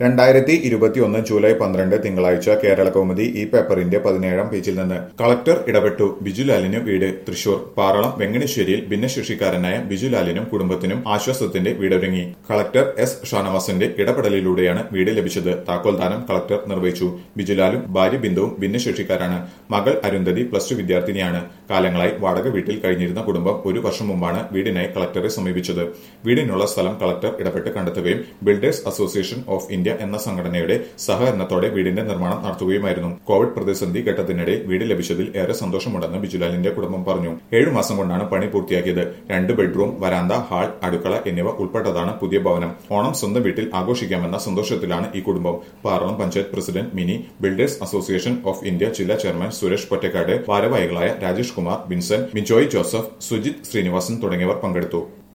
രണ്ടായിരത്തി ഇരുപത്തിയൊന്ന് ജൂലൈ പന്ത്രണ്ട് തിങ്കളാഴ്ച കേരള കൗമുദി ഈ പേപ്പറിന്റെ പതിനേഴാം പേജിൽ നിന്ന് കളക്ടർ ഇടപെട്ടു ബിജുലാലിന് വീട് തൃശൂർ പാറളം വെങ്ങണശ്ശേരിയിൽ ഭിന്നശേഷിക്കാരനായ ബിജുലാലിനും കുടുംബത്തിനും ആശ്വാസത്തിന്റെ വീടൊരുങ്ങി കളക്ടർ എസ് ഷാനവാസിന്റെ ഇടപെടലിലൂടെയാണ് വീട് ലഭിച്ചത് താക്കോൽദാനം കളക്ടർ നിർവഹിച്ചു ബിജുലാലും ഭാര്യ ബിന്ദുവും ഭിന്നശേഷിക്കാരാണ് മകൾ അരുന്ധതി പ്ലസ് ടു വിദ്യാർത്ഥിനിയാണ് കാലങ്ങളായി വാടക വീട്ടിൽ കഴിഞ്ഞിരുന്ന കുടുംബം ഒരു വർഷം മുമ്പാണ് വീടിനായി കളക്ടറെ സമീപിച്ചത് വീടിനുള്ള സ്ഥലം കളക്ടർ ഇടപെട്ട് കണ്ടെത്തുകയും ബിൽഡേഴ്സ് അസോസിയേഷൻ ഓഫ് ഇന്ത്യ എന്ന സംഘടനയുടെ സഹകരണത്തോടെ വീടിന്റെ നിർമ്മാണം നടത്തുകയുമായിരുന്നു കോവിഡ് പ്രതിസന്ധി ഘട്ടത്തിനിടെ വീട് ലഭിച്ചതിൽ ഏറെ സന്തോഷമുണ്ടെന്ന് ബിജുലാലിന്റെ കുടുംബം പറഞ്ഞു ഏഴു മാസം കൊണ്ടാണ് പണി പൂർത്തിയാക്കിയത് രണ്ട് ബെഡ്റൂം വരാന്ത ഹാൾ അടുക്കള എന്നിവ ഉൾപ്പെട്ടതാണ് പുതിയ ഭവനം ഓണം സ്വന്തം വീട്ടിൽ ആഘോഷിക്കാമെന്ന സന്തോഷത്തിലാണ് ഈ കുടുംബം Paralam panchayat president Mini builders association of India ജില്ലാ ചെയർമാൻ സുരേഷ് പൊറ്റക്കാട് ഭാരവാഹികളായ രാജേഷ് കുമാർ വിൻസെന്റ് മിജോയ് ജോസഫ് സുജിത് ശ്രീനിവാസൻ തുടങ്ങിയവർ പങ്കെടുത്തു